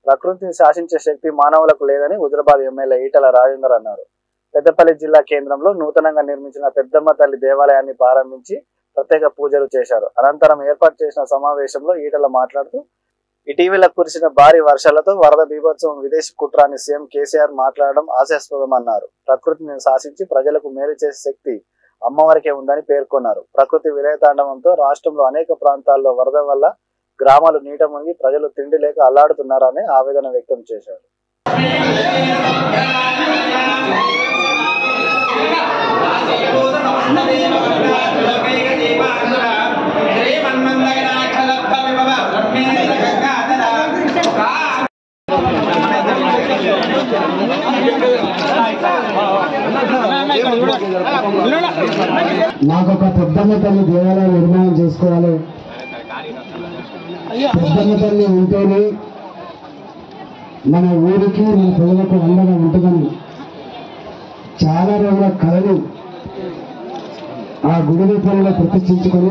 ప్రకృతిని శాసించే శక్తి మానవులకు లేదని హుజరాబాద్ ఎమ్మెల్యే ఈటల రాజేందర్ అన్నారు పెద్దపల్లి జిల్లా కేంద్రంలో నూతనంగా నిర్మించిన పెద్దమ్మ తల్లి దేవాలయాన్ని ప్రారంభించి ప్రత్యేక పూజలు చేశారు అనంతరం ఏర్పాటు చేసిన సమావేశంలో ఈటల మాట్లాడుతూ ఇటీవల కురిసిన భారీ వర్షాలతో వరద బీభత్సవం విదేశీ కుట్రాన్ని సీఎం కేసీఆర్ మాట్లాడడం హాస్యాస్పదమన్నారు ప్రకృతిని శాసించి ప్రజలకు మేలు చేసే శక్తి అమ్మవారికే ఉందని పేర్కొన్నారు ప్రకృతి విలయతాండవంతో రాష్ట్రంలో అనేక ప్రాంతాల్లో వరద వల్ల గ్రామాలు నీట మునిగి ప్రజలు తిండి లేక అల్లాడుతున్నారని ఆవేదన వ్యక్తం చేశారు నాకు ఒక పెద్దమ్మ తల్లి దేవాలయం నిర్మాణం చేసుకోవాలి పెద్దమ్మ తల్లి ఉంటేనే మన ఊరికి మన ప్రజలకు అండగా ఉంటుందని చాలా రోజుల కళలు ఆ గుడి రూపంలో ప్రతిష్ఠించుకొని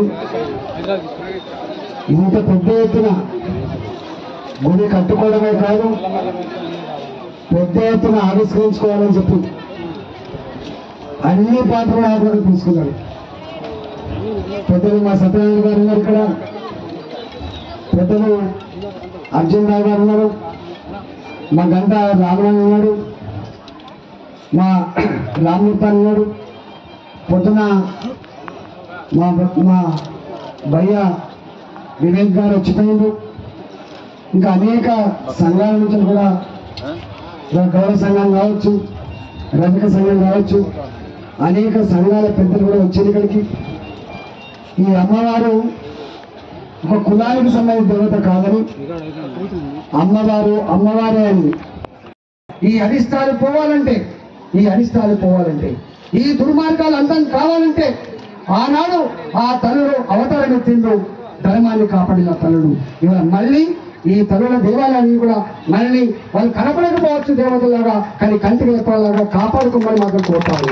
ఇంత పెద్ద ఎత్తున గుడి కట్టుకోవడమే కాదు పెద్ద ఎత్తున ఆవిష్కరించుకోవాలని చెప్పి అన్ని పాత్రలు ఆధారం తీసుకున్నాడు పెద్దలు మా సత్యనారాయణ గారు ఉన్నారు ఇక్కడ పెద్దలు అర్జున్ రావు గారు ఉన్నారు మా గంట రామరావు ఉన్నాడు మా రామ్మూర్తి ఉన్నాడు పొద్దున మా మా భయ్య వివేక్ గారు వచ్చిపోయిండు ఇంకా అనేక సంఘాల నుంచి కూడా గౌరవ సంఘం కావచ్చు రజక సంఘం కావచ్చు అనేక సంఘాల పెద్దలు కూడా వచ్చారు ఇక్కడికి ఈ అమ్మవారు ఒక కులానికి సంబంధించిన దేవత కాదని అమ్మవారు అమ్మవారే అని ఈ అరిష్టాలు పోవాలంటే ఈ అరిష్టాలు పోవాలంటే ఈ దుర్మార్గాలు అంతం కావాలంటే ఆనాడు ఆ తల్లుడు అవతారం ఎత్తిండు ధర్మాన్ని కాపాడిన తల్లుడు ఇవాళ మళ్ళీ ఈ తల్లుల దేవాలయాన్ని కూడా మళ్ళీ వాళ్ళు కనపడకపోవచ్చు దేవతలాగా కానీ కంటికి రెప్పలాగా కాపాడుకోమని మాత్రం కోరుతాను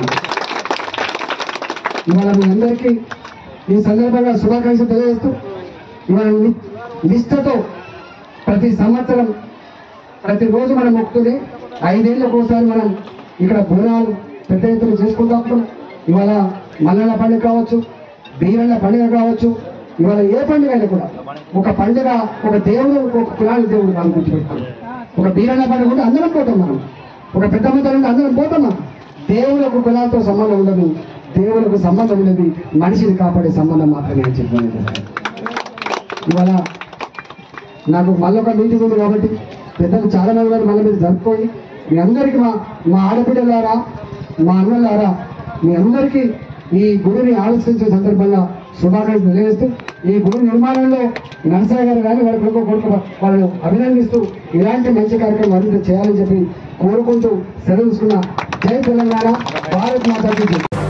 ఇవాళ మీ అందరికీ ఈ సందర్భంగా శుభాకాంక్షలు తెలియజేస్తూ ఇవాళ ని- నిష్ఠతో ప్రతి సంవత్సరం ప్రతిరోజు మనం మొక్కుతుంది ఐదేళ్ళకు ఒకసారి మనం ఇక్కడ బోనాలు పెద్ద ఎత్తున చేసుకుంటూ ఉంటాం ఇవాళ మల్లెల పండుగ కావచ్చు బీరళ్ళ పండుగ కావచ్చు ఇవాళ ఏ పండుగ అయినా కూడా ఒక పండుగ ఒక దేవుడు ఒక కులానికి దేవుడు మనం గుర్తుపెడతాం ఒక బీరళ్ళ పండుగ ఉంటే అందరం పోతాం మనం ఒక పెద్ద మొత్తం ఉంటే అందరం పోతాం మనం దేవులకు కులాలతో సంబంధం ఉండదు దేవులకు సంబంధం ఉండదు మనిషిని కాపాడే సంబంధం మాత్రమే అని చెప్పాను ఇవాళ నాకు మళ్ళొక మీటింగ్ ఉంది కాబట్టి పెద్దలు చాలా మంది వారు మళ్ళీ మీరు జరుపుకోండి మీ అందరికీ మా మా ఆడపిల్లలారా మా అన్నలారా మీ అందరికీ ఈ గుడిని ఆలోచించే సందర్భంగా శుభాకాంక్షలు తెలియజేస్తూ ఈ గుడి నిర్మాణంలో నరసయ్య గారు కానీ వాళ్ళ కొడుకు కొడుకు వాళ్ళు అభినందిస్తూ ఇలాంటి మంచి కార్యక్రమం మరింత చేయాలని చెప్పి కోరుకుంటూ సెలవు తీసుకున్న జై తెలంగాణ భారత్ మాతాకి జై.